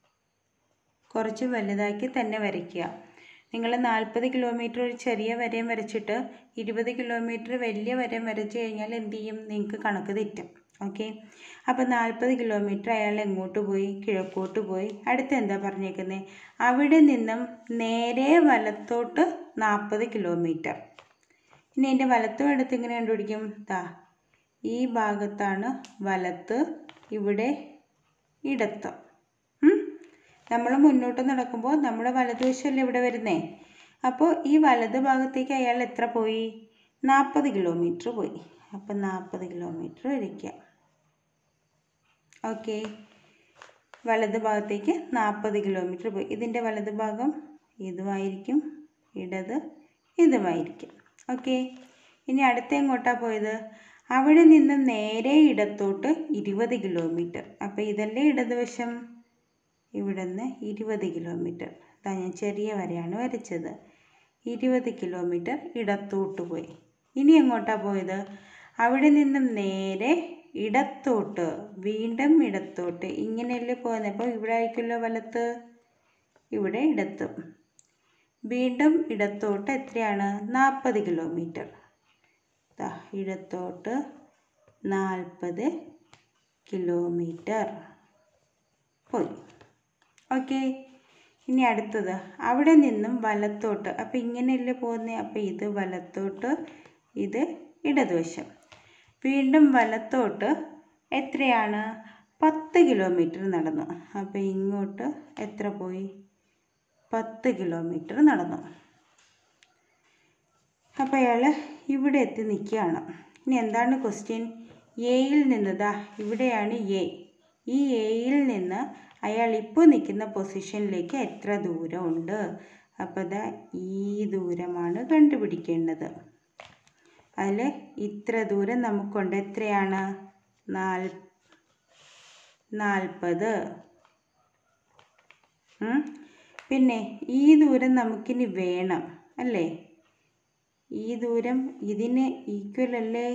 കുറച്ച് വലുതാക്കി തന്നെ വരയ്ക്കുക നിങ്ങൾ നാൽപ്പത് കിലോമീറ്റർ ഒരു ചെറിയ വരയും വരച്ചിട്ട് ഇരുപത് കിലോമീറ്റർ വലിയ വരയും വരച്ച് കഴിഞ്ഞാൽ എന്ത് ചെയ്യും നിങ്ങൾക്ക് കണക്ക് തെറ്റും ഓക്കെ അപ്പോൾ നാൽപ്പത് കിലോമീറ്റർ അയാൾ എങ്ങോട്ട് പോയി കിഴക്കോട്ട് പോയി അടുത്ത് എന്താ പറഞ്ഞേക്കുന്നത് അവിടെ നിന്നും നേരെ വലത്തോട്ട് നാൽപ്പത് കിലോമീറ്റർ ഇനി എൻ്റെ വലത്തും ഇടത്ത് എങ്ങനെ കണ്ടുപിടിക്കും ദാ ഈ ഭാഗത്താണ് വലത്ത് ഇവിടെ ഇടത്ത് നമ്മൾ മുന്നോട്ട് നടക്കുമ്പോൾ നമ്മുടെ വലതുവശമല്ലേ ഇവിടെ വരുന്നേ അപ്പോൾ ഈ വലത് ഭാഗത്തേക്ക് അയാൾ എത്ര പോയി നാൽപ്പത് കിലോമീറ്റർ പോയി അപ്പം നാൽപ്പത് കിലോമീറ്റർ വരയ്ക്കുക ഓക്കെ വലത് ഭാഗത്തേക്ക് നാൽപ്പത് കിലോമീറ്റർ പോയി ഇതിൻ്റെ വലത് ഭാഗം ഇതുമായിരിക്കും ഇടത് ഇതുമായിരിക്കും ഓക്കെ ഇനി അടുത്ത എങ്ങോട്ടാണ് പോയത് അവിടെ നിന്നും നേരെ ഇടത്തോട്ട് ഇരുപത് കിലോമീറ്റർ അപ്പോൾ ഇതല്ലേ ഇടതുവശം ഇവിടെ നിന്ന് ഇരുപത് കിലോമീറ്റർ ഇതാ ഞാൻ ചെറിയ വരയാണ് വരച്ചത് ഇരുപത് കിലോമീറ്റർ ഇടത്തോട്ട് പോയി ഇനി എങ്ങോട്ടാണ് പോയത് അവിടെ നിന്നും നേരെ ഇടത്തോട്ട് വീണ്ടും ഇടത്തോട്ട് ഇങ്ങനെയല്ലേ പോകുന്നത് അപ്പോൾ ഇവിടെ ആയിരിക്കുമല്ലോ വലത്ത് ഇവിടെ ഇടത്ത് വീണ്ടും ഇടത്തോട്ട് എത്രയാണ് നാൽപ്പത് കിലോമീറ്റർ ദാ ഇടത്തോട്ട് നാൽപ്പത് കിലോമീറ്റർ പോയി ഓക്കെ ഇനി അടുത്തത് അവിടെ നിന്നും വലത്തോട്ട് അപ്പോൾ ഇങ്ങനെയല്ലേ പോകുന്നത് അപ്പോൾ ഇത് വലത്തോട്ട് ഇത് ഇടതുവശം വീണ്ടും വലത്തോട്ട് എത്രയാണ് പത്ത് കിലോമീറ്റർ നടന്നു അപ്പോൾ ഇങ്ങോട്ട് എത്ര പോയി പത്ത് കിലോമീറ്റർ നടന്നു അപ്പോൾ അയാൾ ഇവിടെ എത്തി നിൽക്കുകയാണ് ഇനി എന്താണ് ക്വസ്റ്റ്യൻ എയിൽ നിന്ന് ദാ ഇവിടെയാണ് എ ഈ എയിൽ നിന്ന് അയാൾ ഇപ്പോൾ നിൽക്കുന്ന പൊസിഷനിലേക്ക് എത്ര ദൂരമുണ്ട് അപ്പോൾ ദാ ഈ ദൂരമാണ് കണ്ടുപിടിക്കേണ്ടത് അതിൽ ഇത്ര ദൂരം നമുക്കുണ്ട് എത്രയാണ് നാൽ നാൽപ്പത് ഉം. പിന്നെ ഈ ദൂരം നമുക്കിനി വേണം അല്ലേ ഈ ദൂരം ഇതിന് ഈക്വൽ അല്ലേ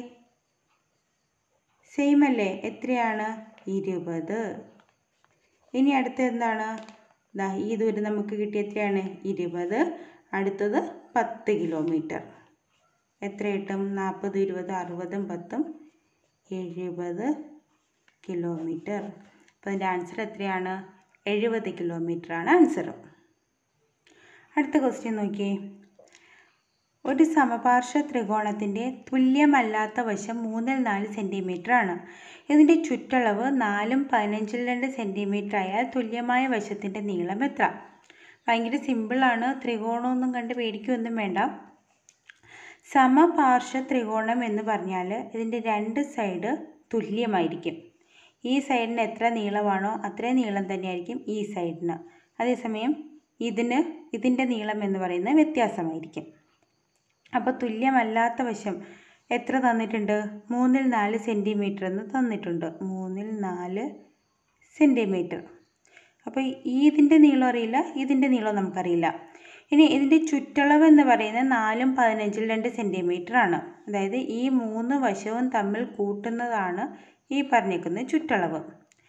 സെയിം അല്ലേ എത്രയാണ് ഇരുപത് ഇനി അടുത്ത എന്താണ് ദാ ഈ ദൂരം നമുക്ക് കിട്ടിയ എത്രയാണ് ഇരുപത് അടുത്തത് പത്ത് കിലോമീറ്റർ എത്ര കിട്ടും നാൽപ്പത് ഇരുപത് അറുപതും പത്തും എഴുപത് കിലോമീറ്റർ അപ്പോൾ അതിൻ്റെ ആൻസർ എത്രയാണ് എഴുപത് കിലോമീറ്റർ ആണ് ആൻസർ അടുത്ത ക്വസ്റ്റ്യൻ നോക്കിയേ ഒരു സമപാർശ്വ ത്രികോണത്തിൻ്റെ തുല്യമല്ലാത്ത വശം മൂന്നിൽ നാല് സെൻറ്റിമീറ്റർ ആണ് ഇതിൻ്റെ ചുറ്റളവ് നാലും പതിനഞ്ചിൽ രണ്ട് സെൻറ്റിമീറ്റർ ആയാൽ തുല്യമായ വശത്തിൻ്റെ നീളം എത്ര ഭയങ്കര സിമ്പിളാണ് ത്രികോണമൊന്നും കണ്ട് പേടിക്കുകയൊന്നും വേണ്ട സമപാർശ്വ ത്രികോണം എന്ന് പറഞ്ഞാൽ ഇതിൻ്റെ രണ്ട് സൈഡ് തുല്യമായിരിക്കും ഈ സൈഡിന് എത്ര നീളമാണോ അത്രയും നീളം തന്നെയായിരിക്കും ഈ സൈഡിന് അതേസമയം ഇതിന് ഇതിൻ്റെ നീളം എന്ന് പറയുന്നത് വ്യത്യാസമായിരിക്കും അപ്പോൾ തുല്യമല്ലാത്ത വശം എത്ര തന്നിട്ടുണ്ട് മൂന്നിൽ നാല് സെൻറ്റിമീറ്റർ എന്ന് തന്നിട്ടുണ്ട് മൂന്നിൽ നാല് സെൻറ്റിമീറ്റർ അപ്പോൾ ഈ ഇതിൻ്റെ നീളം അറിയില്ല ഇതിൻ്റെ നീളം നമുക്കറിയില്ല ഇനി ഇതിൻ്റെ ചുറ്റളവ് എന്ന് പറയുന്നത് നാലും പതിനഞ്ചിൽ രണ്ട് സെൻറ്റിമീറ്റർ ആണ് അതായത് ഈ മൂന്ന് വശവും തമ്മിൽ കൂട്ടുന്നതാണ് ഈ പറഞ്ഞേക്കുന്ന ചുറ്റളവ്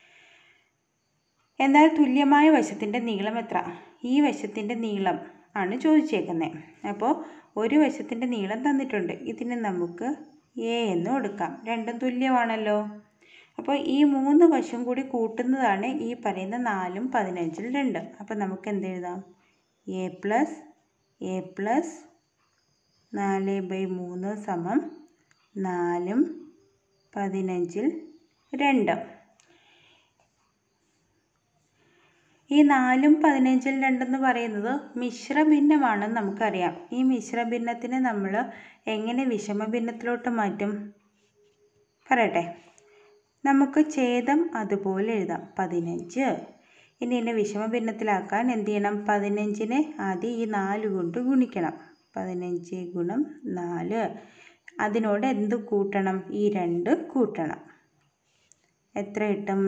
എന്നാൽ തുല്യമായ വശത്തിൻ്റെ നീളം എത്ര ഈ വശത്തിൻ്റെ നീളം ആണ് ചോദിച്ചേക്കുന്നത് അപ്പോൾ ഒരു വശത്തിൻ്റെ നീളം തന്നിട്ടുണ്ട് ഇതിന് നമുക്ക് എ എന്ന് കൊടുക്കാം രണ്ടും തുല്യമാണല്ലോ അപ്പോൾ ഈ മൂന്ന് വശം കൂടി കൂട്ടുന്നതാണ് ഈ പറയുന്ന നാലും പതിനഞ്ചിൽ രണ്ട് അപ്പോൾ നമുക്ക് എന്ത് എഴുതാം എ പ്ലസ് എ പ്ലസ് നാല് ബൈ മൂന്ന് സമം നാലും പതിനഞ്ചിൽ രണ്ട് ഈ നാലും പതിനഞ്ചിൽ രണ്ടെന്ന് പറയുന്നത് മിശ്രഭിന്നമാണെന്ന് നമുക്കറിയാം ഈ മിശ്രഭിന്നത്തിനെ നമ്മൾ എങ്ങനെ വിഷമഭിന്നത്തിലോട്ട് മാറ്റും പറയട്ടെ നമുക്ക് ഛേദം അതുപോലെ എഴുതാം പതിനഞ്ച് ഇനി എന്നെ വിഷമഭിന്നത്തിലാക്കാൻ എന്ത് ചെയ്യണം പതിനഞ്ചിനെ ആദ്യം ഈ നാല് കൊണ്ട് ഗുണിക്കണം പതിനഞ്ച് ഗുണം നാല് അതിനോട് എന്ത് കൂട്ടണം ഈ രണ്ട് കൂട്ടണം എത്ര കിട്ടും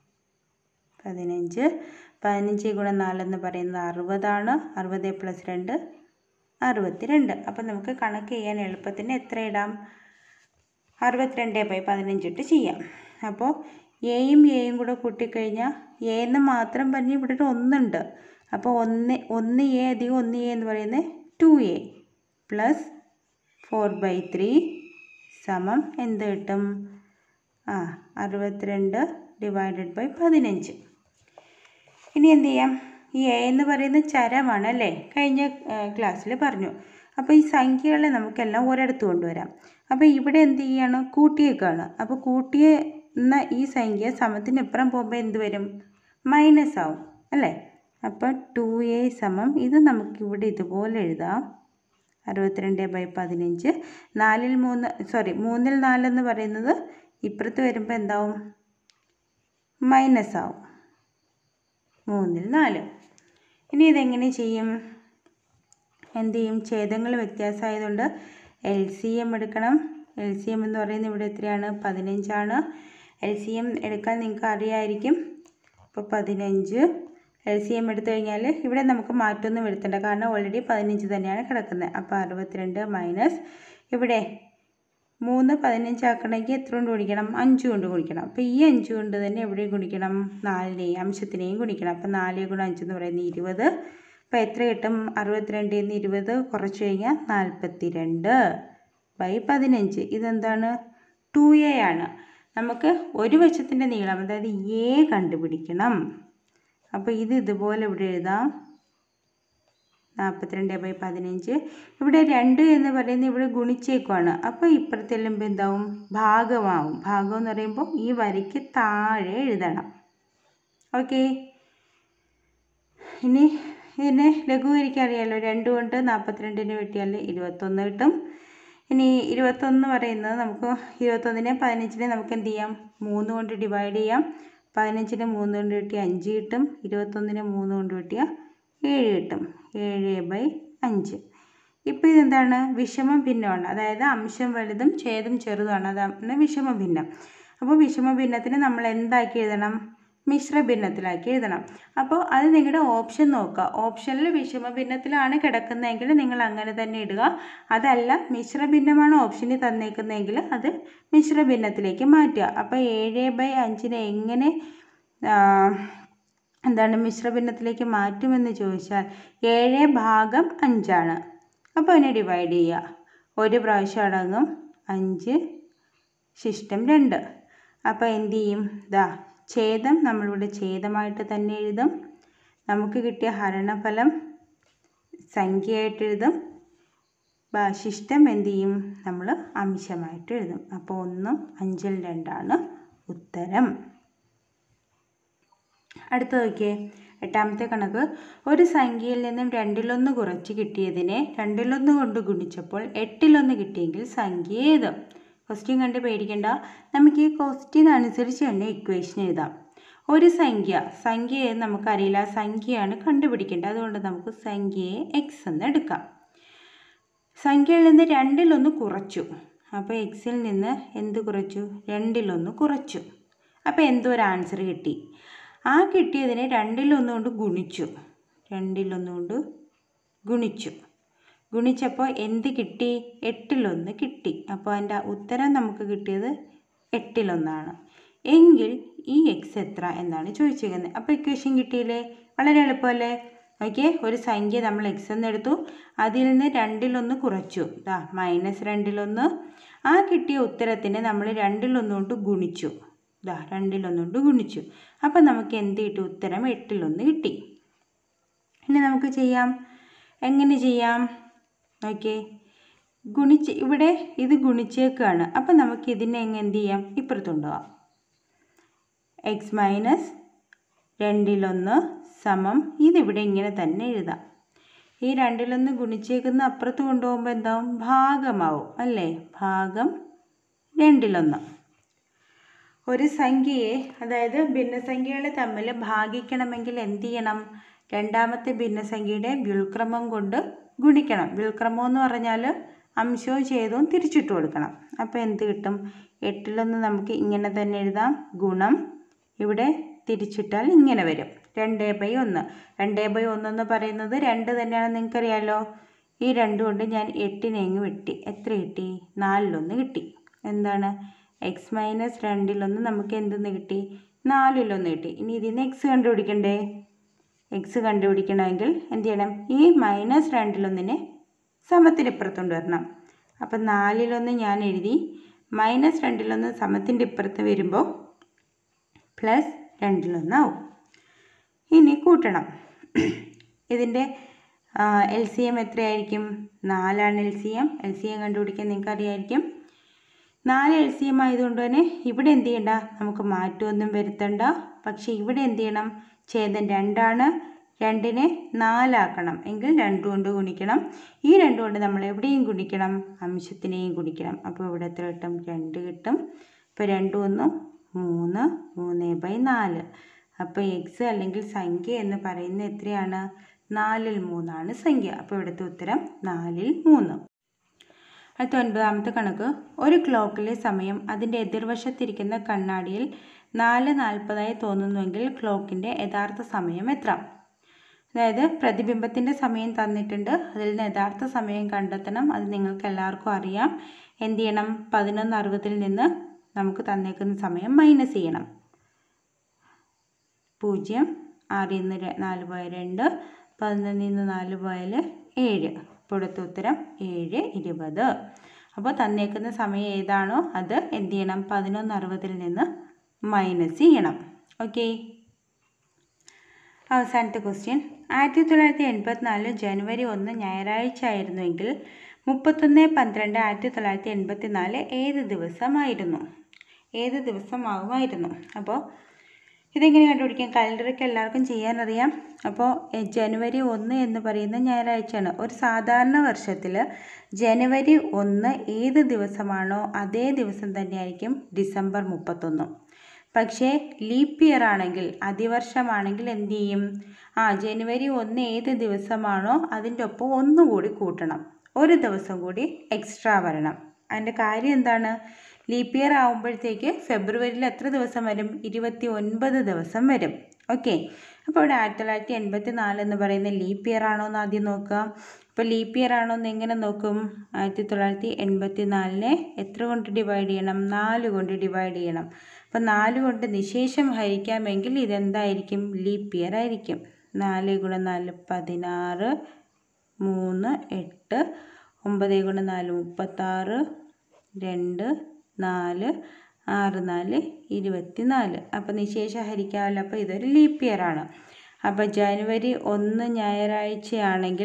പതിനഞ്ച് പതിനഞ്ച് ഗുണം നാലെന്ന് പറയുന്നത് അറുപതാണ് അറുപത് പ്ലസ് രണ്ട് അറുപത്തി രണ്ട് അപ്പം നമുക്ക് കണക്ക് ചെയ്യാൻ എളുപ്പത്തിന് എത്ര ഇടാം അറുപത്തിരണ്ട് ബൈ പതിനഞ്ചിട്ട് ചെയ്യാം അപ്പോൾ എയും എയും കൂടെ കൂട്ടിക്കഴിഞ്ഞാൽ എ എന്ന് മാത്രം പറഞ്ഞ് ഇവിടെ ഒരു ഒന്നുണ്ട് അപ്പോൾ ഒന്ന് ഒന്ന് എ അധികം ഒന്ന് എ എന്ന് പറയുന്നത് two A plus four by three സമം എന്ത് കിട്ടും ആ അറുപത്തിരണ്ട് ഡിവൈഡഡ് ബൈ പതിനഞ്ച് ഇനി എന്ത് ചെയ്യാം ഈ എ എന്ന് പറയുന്നത് ചരമാണ് അല്ലേ കഴിഞ്ഞ ക്ലാസ്സിൽ പറഞ്ഞു അപ്പോൾ ഈ സംഖ്യകളെ നമുക്കെല്ലാം ഒരിടത്ത് കൊണ്ടുവരാം അപ്പോൾ ഇവിടെ എന്ത് ചെയ്യാണ് കൂട്ടിയേക്കാണ് അപ്പോൾ കൂട്ടിയെന്ന ഈ സംഖ്യ സമത്തിനിപ്പുറം പോകുമ്പോൾ എന്ത് വരും മൈനസ് ആവും അല്ലേ അപ്പോൾ ടു എ സമം ഇത് നമുക്കിവിടെ ഇതുപോലെ എഴുതാം അറുപത്തിരണ്ട് ബൈ പതിനഞ്ച് നാലിൽ മൂന്ന് സോറി മൂന്നിൽ നാലെന്ന് പറയുന്നത് ഇപ്പുറത്ത് വരുമ്പോൾ എന്താവും മൈനസ് ആവും മൂന്നിൽ നാല് ഇനി ഇതെങ്ങനെ ചെയ്യും എന്ത് ചെയ്യും ഛേദങ്ങൾ വ്യത്യാസമായതുകൊണ്ട് എൽ സി എം എടുക്കണം എൽ സി എം എന്ന് പറയുന്നത് ഇവിടെ എത്രയാണ് പതിനഞ്ചാണ് എൽ സി എം എടുക്കാൻ നിങ്ങൾക്ക് അറിയാമായിരിക്കും അപ്പോൾ പതിനഞ്ച് എൽ സി എം എടുത്തു കഴിഞ്ഞാൽ ഇവിടെ നമുക്ക് മാറ്റമൊന്നും വരുത്തണ്ട കാരണം ഓൾറെഡി പതിനഞ്ച് തന്നെയാണ് കിടക്കുന്നത് അപ്പോൾ അറുപത്തിരണ്ട് മൈനസ് ഇവിടെ മൂന്ന് പതിനഞ്ചാക്കണമെങ്കിൽ എത്ര കൊണ്ട് ഗുണിക്കണം അഞ്ച് കൊണ്ട് ഗുണിക്കണം അപ്പോൾ ഈ അഞ്ച് കൊണ്ട് തന്നെ എവിടെ ഗുണിക്കണം നാലിനെയും അംശത്തിനെയും ഗുണിക്കണം അപ്പോൾ നാല് ഗുണം അഞ്ച് എന്ന് പറയുന്നത് ഇരുപത് അപ്പോൾ എത്ര കിട്ടും അറുപത്തിരണ്ടിൽ നിന്ന് ഇരുപത് കുറച്ച് കഴിഞ്ഞാൽ നാൽപ്പത്തി രണ്ട് ബൈ പതിനഞ്ച് ഇതെന്താണ് ടു എ ആണ് നമുക്ക് ഒരു വശത്തിൻ്റെ നീളം അതായത് എ കണ്ടുപിടിക്കണം അപ്പോൾ ഇത് ഇതുപോലെ ഇവിടെ എഴുതാം നാൽപ്പത്തിരണ്ട് ബൈ പതിനഞ്ച് ഇവിടെ രണ്ട് എന്ന് പറയുന്നത് ഇവിടെ ഗുണിച്ചേക്കുവാണ് അപ്പോൾ ഇപ്പുറത്ത് ചെല്ലുമ്പോൾ എന്താവും ഭാഗമാവും ഭാഗം എന്ന് പറയുമ്പോൾ ഈ വരയ്ക്ക് താഴെ എഴുതണം ഓക്കെ ഇനി ഇതിനെ ലഘൂകരിക്കാൻ അറിയാമല്ലോ രണ്ട് കൊണ്ട് നാൽപ്പത്തിരണ്ടിന് വെട്ടിയാൽ ഇരുപത്തൊന്ന് കിട്ടും ഇനി ഇരുപത്തൊന്ന് പറയുന്നത് നമുക്ക് ഇരുപത്തൊന്നിനെ പതിനഞ്ചിനെ നമുക്ക് എന്ത് ചെയ്യാം മൂന്ന് കൊണ്ട് ഡിവൈഡ് ചെയ്യാം പതിനഞ്ചിന് മൂന്ന് കൊണ്ട് കിട്ടിയാൽ അഞ്ച് കിട്ടും ഇരുപത്തൊന്നിന് മൂന്ന് കൊണ്ട് കിട്ടിയാൽ ഏഴ് കിട്ടും ഏഴ് ബൈ അഞ്ച് ഇപ്പോൾ ഇതെന്താണ് വിഷമ ഭിന്നമാണ് അതായത് അംശം വലുതും ഛേദം ചെറുതുമാണ് അതാണ് വിഷമ ഭിന്നം അപ്പോൾ വിഷമ ഭിന്നത്തിന് നമ്മൾ എന്താക്കി എഴുതണം മിശ്ര ഭിന്നത്തിലാക്കി എഴുതണം അപ്പോൾ അത് നിങ്ങളുടെ ഓപ്ഷൻ നോക്കുക ഓപ്ഷനിൽ വിഷമ ഭിന്നത്തിലാണ് കിടക്കുന്നതെങ്കിൽ നിങ്ങൾ അങ്ങനെ തന്നെ ഇടുക അതല്ല മിശ്ര ഭിന്നമാണ് ഓപ്ഷനിൽ തന്നേക്കുന്നതെങ്കിൽ അത് മിശ്ര ഭിന്നത്തിലേക്ക് മാറ്റുക അപ്പോൾ ഏഴ് ബൈ അഞ്ചിനെ എങ്ങനെ ആ, എന്താണ് മിശ്ര ഭിന്നത്തിലേക്ക് മാറ്റുമെന്ന് ചോദിച്ചാൽ ഏഴ് ഭാഗം അഞ്ചാണ് അപ്പോൾ അതിനെ ഡിവൈഡ് ചെയ്യുക ഒരു പ്രാവശ്യം അടങ്ങും അഞ്ച് ശിഷ്ടം രണ്ട് അപ്പോൾ എന്ത് ചെയ്യും ദാ ഛേദം നമ്മളിവിടെ ഛേദമായിട്ട് തന്നെ എഴുതും നമുക്ക് കിട്ടിയ ഹരണഫലം സംഖ്യയായിട്ട് എഴുതും ബാ- ശിഷ്ടം എന്ത് ചെയ്യും നമ്മൾ അംശമായിട്ട് എഴുതും അപ്പോൾ ഒന്നും അഞ്ചിൽ രണ്ടാണ് ഉത്തരം അടുത്ത നോക്കിയേ എട്ടാമത്തെ കണക്ക് ഒരു സംഖ്യയിൽ നിന്നും രണ്ടിലൊന്ന് കുറച്ച് കിട്ടിയതിനെ രണ്ടിലൊന്ന് കൊണ്ട് ഗുണിച്ചപ്പോൾ എട്ടിലൊന്ന് കിട്ടിയെങ്കിൽ സംഖ്യ ഏത് ക്വസ്റ്റ്യൻ കണ്ട് പേടിക്കണ്ട നമുക്ക് ഈ ക്വസ്റ്റ്യൻ അനുസരിച്ച് തന്നെ ഇക്വേഷൻ എഴുതാം ഒരു സംഖ്യ സംഖ്യ ഏത് നമുക്കറിയില്ല സംഖ്യയാണ് കണ്ടുപിടിക്കേണ്ടത് അതുകൊണ്ട് നമുക്ക് സംഖ്യയെ എക്സ് എന്ന് എടുക്കാം സംഖ്യയിൽ നിന്ന് രണ്ടിലൊന്ന് കുറച്ചു അപ്പോൾ എക്സിൽ നിന്ന് എന്ത് കുറച്ചു രണ്ടിലൊന്ന് കുറച്ചു അപ്പോൾ എന്തോ ഒരു ആൻസർ കിട്ടി ആ കിട്ടിയതിനെ രണ്ടിലൊന്ന് കൊണ്ട് ഗുണിച്ചു രണ്ടിലൊന്ന് കൊണ്ട് ഗുണിച്ചു ഗുണിച്ചപ്പോൾ എന്ത് കിട്ടി എട്ടിലൊന്ന് കിട്ടി അപ്പോൾ അതിൻ്റെ ഉത്തരം നമുക്ക് കിട്ടിയത് എട്ടിലൊന്നാണ് എങ്കിൽ ഈ എക്സ് എത്ര എന്നാണ് ചോദിച്ചിരിക്കുന്നത് അപ്പോൾ ഇക്വേഷൻ കിട്ടിയില്ലേ വളരെ എളുപ്പമല്ലേ ഓക്കെ ഒരു സംഖ്യ നമ്മൾ എക്സ് എന്ന് എടുത്തു അതിൽ നിന്ന് രണ്ടിലൊന്ന് കുറച്ചു ദാ മൈനസ് രണ്ടിലൊന്ന് ആ കിട്ടിയ ഉത്തരത്തിന് നമ്മൾ രണ്ടിലൊന്ന് കൊണ്ട് ഗുണിച്ചു ദാ രണ്ടിലൊന്ന് കൊണ്ട് ഗുണിച്ചു അപ്പം നമുക്ക് എന്ത് കിട്ടി ഉത്തരം എട്ടിലൊന്ന് കിട്ടി ഇനി നമുക്ക് ചെയ്യാം എങ്ങനെ ചെയ്യാം ഓക്കെ ഗുണിച്ച് ഇവിടെ ഇത് ഗുണിച്ചേക്കാണ് അപ്പം നമുക്ക് ഇതിനെ എങ്ങനെ എന്ത് ചെയ്യാം ഇപ്പുറത്തുണ്ടാവാം എക്സ് മൈനസ് രണ്ടിലൊന്ന് സമം ഇതിവിടെ ഇങ്ങനെ തന്നെ എഴുതാം ഈ രണ്ടിലൊന്ന് ഗുണിച്ചേക്കുന്ന അപ്പുറത്ത് കൊണ്ടുപോകുമ്പോൾ എന്താവും ഭാഗമാവും അല്ലേ ഭാഗം രണ്ടിലൊന്ന് ഒരു സംഖ്യയെ അതായത് ഭിന്നസംഖ്യകൾ തമ്മിൽ ഭാഗിക്കണമെങ്കിൽ എന്ത് ചെയ്യണം രണ്ടാമത്തെ ഭിന്നസംഖ്യയുടെ വ്യുൽക്രമം കൊണ്ട് ഗുണിക്കണം വ്യുൽക്രമം എന്ന് പറഞ്ഞാൽ അംശവും ഛേദവും തിരിച്ചിട്ട് കൊടുക്കണം അപ്പോൾ എന്ത് കിട്ടും എട്ടിലൊന്ന് നമുക്ക് ഇങ്ങനെ തന്നെ എഴുതാം ഗുണം ഇവിടെ തിരിച്ചിട്ടാൽ ഇങ്ങനെ വരും രണ്ട് ബൈ ഒന്ന് രണ്ട് ബൈ ഒന്ന് എന്ന് പറയുന്നത് രണ്ട് തന്നെയാണെന്ന് നിങ്ങൾക്കറിയാലോ ഈ രണ്ട് കൊണ്ട് ഞാൻ എട്ടിനെ അങ്ങ് വെട്ടി എത്ര കിട്ടി നാലിലൊന്ന് കിട്ടി എന്താണ് എക്സ് മൈനസ് രണ്ടിലൊന്ന് നമുക്ക് എന്തെന്ന് കിട്ടി നാലിലൊന്ന് കിട്ടി ഇനി ഇതിന് എക്സ് കണ്ടുപിടിക്കണ്ടേ എക്സ് കണ്ടുപിടിക്കണമെങ്കിൽ എന്ത് ചെയ്യണം ഈ മൈനസ് രണ്ടിലൊന്നിനെ സമത്തിന് ഇപ്പുറത്തുകൊണ്ട് വരണം അപ്പം നാലിലൊന്ന് ഞാൻ എഴുതി മൈനസ് രണ്ടിലൊന്ന് സമത്തിൻ്റെ ഇപ്പുറത്ത് വരുമ്പോൾ പ്ലസ് രണ്ടിലൊന്നാവും ഇനി കൂട്ടണം ഇതിൻ്റെ എൽ സി എം എത്രയായിരിക്കും നാലാണ് L C M L C M കണ്ടുപിടിക്കാൻ നിങ്ങൾക്ക് അറിയായിരിക്കും നാല് എൽ സി എം ആയതുകൊണ്ട് തന്നെ ഇവിടെ എന്ത് ചെയ്യണ്ട നമുക്ക് മാറ്റമൊന്നും വരുത്തണ്ട പക്ഷേ ഇവിടെ എന്ത് ചെയ്യണം ഛേദം രണ്ടാണ് രണ്ടിനെ നാലാക്കണം എങ്കിൽ രണ്ട് കൊണ്ട് ഗുണിക്കണം ഈ രണ്ട് കൊണ്ട് നമ്മൾ എവിടെയും ഗുണിക്കണം അംശത്തിനെയും ഗുണിക്കണം അപ്പോൾ ഇവിടെ എത്ര കിട്ടും രണ്ട് കിട്ടും ഇപ്പോൾ രണ്ട് ഒന്നും മൂന്ന് മൂന്ന് ബൈ നാല് അപ്പോൾ എക്സ് അല്ലെങ്കിൽ സംഖ്യ എന്ന് പറയുന്നത് എത്രയാണ് നാലിൽ മൂന്നാണ് സംഖ്യ അപ്പോൾ ഇവിടുത്തെ ഉത്തരം നാലിൽ മൂന്ന് അടുത്ത ഒൻപതാമത്തെ കണക്ക് ഒരു ക്ലോക്കിലെ സമയം അതിൻ്റെ എതിർവശത്തിരിക്കുന്ന കണ്ണാടിയിൽ നാല് നാൽപ്പതായി തോന്നുന്നുവെങ്കിൽ ക്ലോക്കിൻ്റെ യഥാർത്ഥ സമയം എത്ര അതായത് പ്രതിബിംബത്തിൻ്റെ സമയം തന്നിട്ടുണ്ട് അതിൽ നിന്ന് യഥാർത്ഥ സമയം കണ്ടെത്തണം അത് നിങ്ങൾക്ക് എല്ലാവർക്കും അറിയാം എന്ത് ചെയ്യണം പതിനൊന്ന് അറുപതിൽ നിന്ന് നമുക്ക് തന്നേക്കുന്ന സമയം മൈനസ് ചെയ്യണം പൂജ്യം ആറിൽ നിന്ന് ര- നാല് പോയ രണ്ട് പതിനൊന്നിൽ നിന്ന് നാല് പോയാൽ ഏഴ് അപ്പോൾ ഇവിടുത്തെ ഉത്തരം ഏഴ് ഇരുപത് അപ്പോൾ തന്നേക്കുന്ന സമയം ഏതാണോ അത് എന്ത് ചെയ്യണം പതിനൊന്ന് അറുപതിൽ നിന്ന് മൈനസ് ചെയ്യണം ഓക്കെ അവസാനത്തെ ക്വസ്റ്റ്യൻ ആയിരത്തി തൊള്ളായിരത്തി എൺപത്തിനാല് ജനുവരി ഒന്ന് ഞായറാഴ്ച ആയിരുന്നുവെങ്കിൽ മുപ്പത്തൊന്ന് പന്ത്രണ്ട് ആയിരത്തി തൊള്ളായിരത്തി എൺപത്തി നാല് ഏത് ദിവസമായിരുന്നു ഏത് ദിവസമാകുമായിരുന്നു അപ്പോൾ ഇതെങ്ങനെ കണ്ടുപിടിക്കാം കലണ്ടറൊക്കെ എല്ലാവർക്കും ചെയ്യാനറിയാം അപ്പോൾ എ, ജനുവരി ഒന്ന് എന്ന് പറയുന്ന ഞായറാഴ്ചയാണ് ഒരു സാധാരണ വർഷത്തിൽ ജനുവരി ഒന്ന് ഏത് ദിവസമാണോ അതേ ദിവസം തന്നെയായിരിക്കും ഡിസംബർ മുപ്പത്തൊന്ന് പക്ഷേ ലീപ്പ് ഇയർ ആണെങ്കിൽ അതിവർഷമാണെങ്കിൽ എന്ത് ചെയ്യും ആ ജനുവരി ഒന്ന് ഏത് ദിവസമാണോ അതിൻ്റെ ഒപ്പം ഒന്നുകൂടി കൂട്ടണം ഒരു ദിവസം കൂടി എക്സ്ട്രാ വരണം അതിൻ്റെ കാര്യം എന്താണ് ലീപ്പ് ഇയർ ആകുമ്പോഴത്തേക്ക് ഫെബ്രുവരിയിൽ എത്ര ദിവസം വരും ഇരുപത്തി ഒൻപത് ദിവസം വരും ഓക്കെ അപ്പോൾ ഇവിടെ ആയിരത്തി തൊള്ളായിരത്തി എൺപത്തി നാല് എന്ന് പറയുന്ന ലീപ്പ് ഇയർ ആണോ എന്ന് ആദ്യം നോക്കുക അപ്പോൾ ലീപ്പ് ഇയർ ആണോ എന്ന് എങ്ങനെ നോക്കും ആയിരത്തി തൊള്ളായിരത്തി എൺപത്തി നാലിനെ എത്ര കൊണ്ട് ഡിവൈഡ് ചെയ്യണം നാല് കൊണ്ട് ഡിവൈഡ് ചെയ്യണം അപ്പോൾ നാല് കൊണ്ട് നിശേഷം ഹരിക്കാമെങ്കിൽ ഇതെന്തായിരിക്കും ലീപ്പ് ഇയർ ആയിരിക്കും നാല് ഗുണം നാല് പതിനാറ് മൂന്ന് എട്ട് ഒമ്പത് ഗുണം നാല് മുപ്പത്താറ് രണ്ട് നാല് ആറ് നാല് ഇരുപത്തി നാല് അപ്പോൾ നിശേഷം ഹരിക്കാമല്ലോ അപ്പോൾ ഇതൊരു ലീപ്പ് ഇയർ ആണ് അപ്പോൾ ജനുവരി ഒന്ന് ഞായറാഴ്ചയാണെങ്കിൽ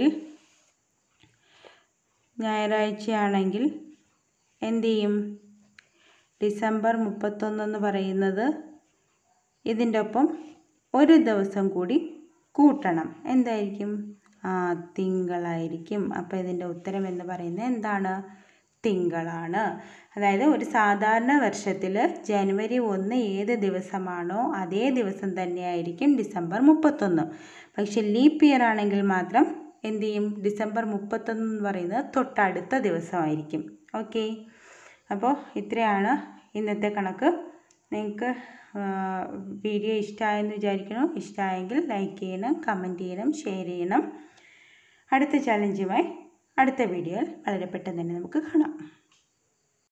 ഞായറാഴ്ചയാണെങ്കിൽ എന്ത് ചെയ്യും ഡിസംബർ മുപ്പത്തൊന്ന് എന്ന് പറയുന്നത് ഇതിൻ്റെ ഒപ്പം ഒരു ദിവസം കൂടി കൂട്ടണം എന്തായിരിക്കും ആ തിങ്കളായിരിക്കും അപ്പോൾ ഇതിൻ്റെ ഉത്തരം എന്ന് പറയുന്നത് എന്താണ് തിങ്കളാണ് അതായത് ഒരു സാധാരണ വർഷത്തിൽ ജനുവരി ഒന്ന് ഏത് ദിവസമാണോ അതേ ദിവസം തന്നെയായിരിക്കും ഡിസംബർ മുപ്പത്തൊന്ന് പക്ഷെ ലീപ്പ് ഇയർ ആണെങ്കിൽ മാത്രം എന്ത് ചെയ്യും ഡിസംബർ മുപ്പത്തൊന്ന് എന്ന് പറയുന്നത് തൊട്ടടുത്ത ദിവസമായിരിക്കും ഓക്കെ അപ്പോൾ ഇത്രയാണ് ഇന്നത്തെ കണക്ക് നിങ്ങൾക്ക് വീഡിയോ ഇഷ്ടമായെന്ന് വിചാരിക്കുന്നു ഇഷ്ടമായെങ്കിൽ ലൈക്ക് ചെയ്യണം കമൻറ്റ് ചെയ്യണം ഷെയർ ചെയ്യണം അടുത്ത ചാലഞ്ചുമായി അടുത്ത വീഡിയോയിൽ വളരെ പെട്ടെന്ന് തന്നെ നമുക്ക് കാണാം